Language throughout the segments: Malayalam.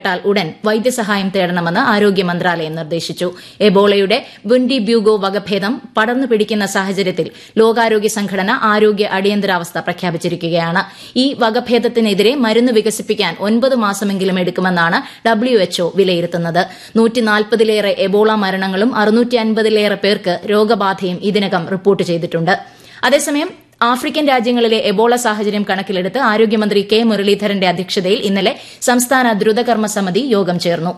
ാൽ ഉടൻ വൈദ്യസഹായം തേടണമെന്ന് ആരോഗ്യ മന്ത്രാലയം നിർദ്ദേശിച്ചു എബോളയുടെ ബുൻഡി ബ്യൂഗോ വകഭേദം പടർന്നു പിടിക്കുന്ന സാഹചര്യത്തിൽ ലോകാരോഗ്യ സംഘടന ആരോഗ്യ അടിയന്തരാവസ്ഥ പ്രഖ്യാപിച്ചിരിക്കുകയാണ് ഈ വകഭേദത്തിനെതിരെ മരുന്ന് വികസിപ്പിക്കാൻ ഒൻപത് മാസമെങ്കിലും എടുക്കുമെന്നാണ് ഡബ്ല്യുഎച്ച്ഒ വിലയിരുത്തുന്നത് നൂറ്റിനാൽപ്പതിലേറെ എബോള മരണങ്ങളും അറുന്നൂറ്റിയൻപതിലേറെ പേർക്ക് രോഗബാധയും ഇതിനകം റിപ്പോർട്ട് ചെയ്തിട്ടുണ്ട് അതേസമയം ആഫ്രിക്കൻ രാജ്യങ്ങളിലെ എബോള സാഹചര്യം കണക്കിലെടുത്ത് ആരോഗ്യമന്ത്രി കെ മുരളീധരന്റെ അധ്യക്ഷതയിൽ ഇന്നലെ സംസ്ഥാന ദ്രുതകർമ്മ സമിതി യോഗം ചേർന്നു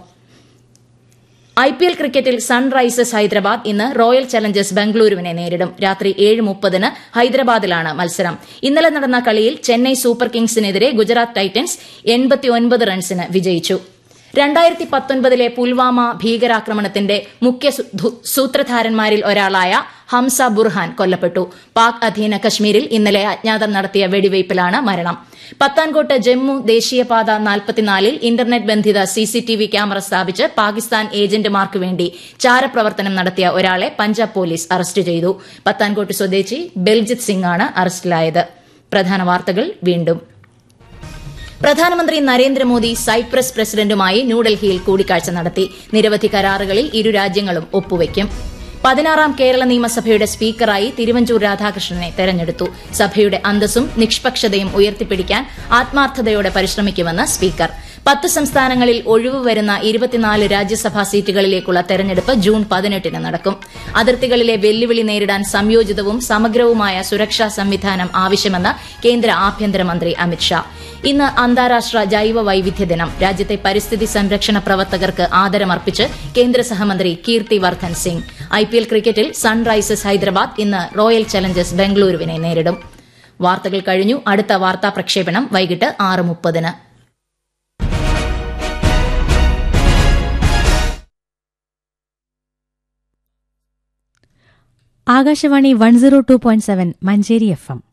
ഐപിഎൽ ക്രിക്കറ്റിൽ സൺറൈസേഴ്സ് ഹൈദരാബാദ് ഇന്ന് റോയൽ ചലഞ്ചേഴ്സ് ബംഗളൂരുവിനെ നേരിടും രാത്രി ഏഴ് മുപ്പതിന് ഹൈദരാബാദിലാണ് മത്സരം ഇന്നലെ നടന്ന കളിയിൽ ചെന്നൈ സൂപ്പർ കിങ്സിനെതിരെ ഗുജറാത്ത് ടൈറ്റൻസ് എൺപത്തിയൊൻപത് റൺസിന് വിജയിച്ചു രണ്ടായിരത്തി പത്തൊൻപതിലെ പുൽവാമ ഭീകരാക്രമണത്തിന്റെ മുഖ്യ സൂത്രധാരന്മാരിൽ ഒരാളായ ഹംസ ബുർഹാൻ കൊല്ലപ്പെട്ടു പാക് അധീന കശ്മീരിൽ ഇന്നലെ അജ്ഞാതർ നടത്തിയ വെടിവയ്പിലാണ് മരണം പത്താൻകോട്ട് ജമ്മു ദേശീയപാത നാൽപ്പത്തിനാലിൽ ഇന്റർനെറ്റ് ബന്ധിത സിസിടിവി ക്യാമറ സ്ഥാപിച്ച് പാകിസ്ഥാൻ ഏജന്റുമാർക്ക് വേണ്ടി ചാരപ്രവർത്തനം നടത്തിയ ഒരാളെ പഞ്ചാബ് പോലീസ് അറസ്റ്റ് ചെയ്തു പത്താൻകോട്ട് സ്വദേശി ബെൽജിത് സിംഗ് ആണ് അറസ്റ്റിലായത് പ്രധാന വാർത്തകൾ വീണ്ടും പ്രധാനമന്ത്രി നരേന്ദ്രമോദി സൈപ്രസ് പ്രസിഡന്റുമായി ന്യൂഡൽഹിയിൽ കൂടിക്കാഴ്ച നടത്തി നിരവധി കരാറുകളിൽ ഇരു രാജ്യങ്ങളും ഒപ്പുവയ്ക്കും പതിനാറാം കേരള നിയമസഭയുടെ സ്പീക്കറായി തിരുവഞ്ചൂർ രാധാകൃഷ്ണനെ തെരഞ്ഞെടുത്തു സഭയുടെ അന്തസ്സും നിഷ്പക്ഷതയും ഉയർത്തിപ്പിടിക്കാൻ ആത്മാർത്ഥതയോടെ പരിശ്രമിക്കുമെന്ന് സ്പീക്കർ പത്ത് സംസ്ഥാനങ്ങളിൽ ഒഴിവ് വരുന്ന ഇരുപത്തിനാല് രാജ്യസഭാ സീറ്റുകളിലേക്കുള്ള തെരഞ്ഞെടുപ്പ് ജൂൺ പതിനെട്ടിന് നടക്കും അതിർത്തികളിലെ വെല്ലുവിളി നേരിടാൻ സംയോജിതവും സമഗ്രവുമായ സുരക്ഷാ സംവിധാനം ആവശ്യമെന്ന് കേന്ദ്ര ആഭ്യന്തരമന്ത്രി അമിത്ഷാ ഇന്ന് അന്താരാഷ്ട്ര ജൈവ വൈവിധ്യ ദിനം രാജ്യത്തെ പരിസ്ഥിതി സംരക്ഷണ പ്രവർത്തകർക്ക് ആദരമർപ്പിച്ച് കേന്ദ്ര സഹമന്ത്രി കീർത്തി വർദ്ധൻ സിംഗ് ഐപിഎൽ ക്രിക്കറ്റിൽ സൺറൈസേഴ്സ് ഹൈദരാബാദ് ഇന്ന് റോയൽ ചലഞ്ചേഴ്സ് ബംഗളൂരുവിനെ നേരിടും വാർത്തകൾ കഴിഞ്ഞു അടുത്ത വാർത്താ പ്രക്ഷേപണം വൈകിട്ട് ആറ് മുപ്പതിന് Akashvani one zero two point seven Manjeri F M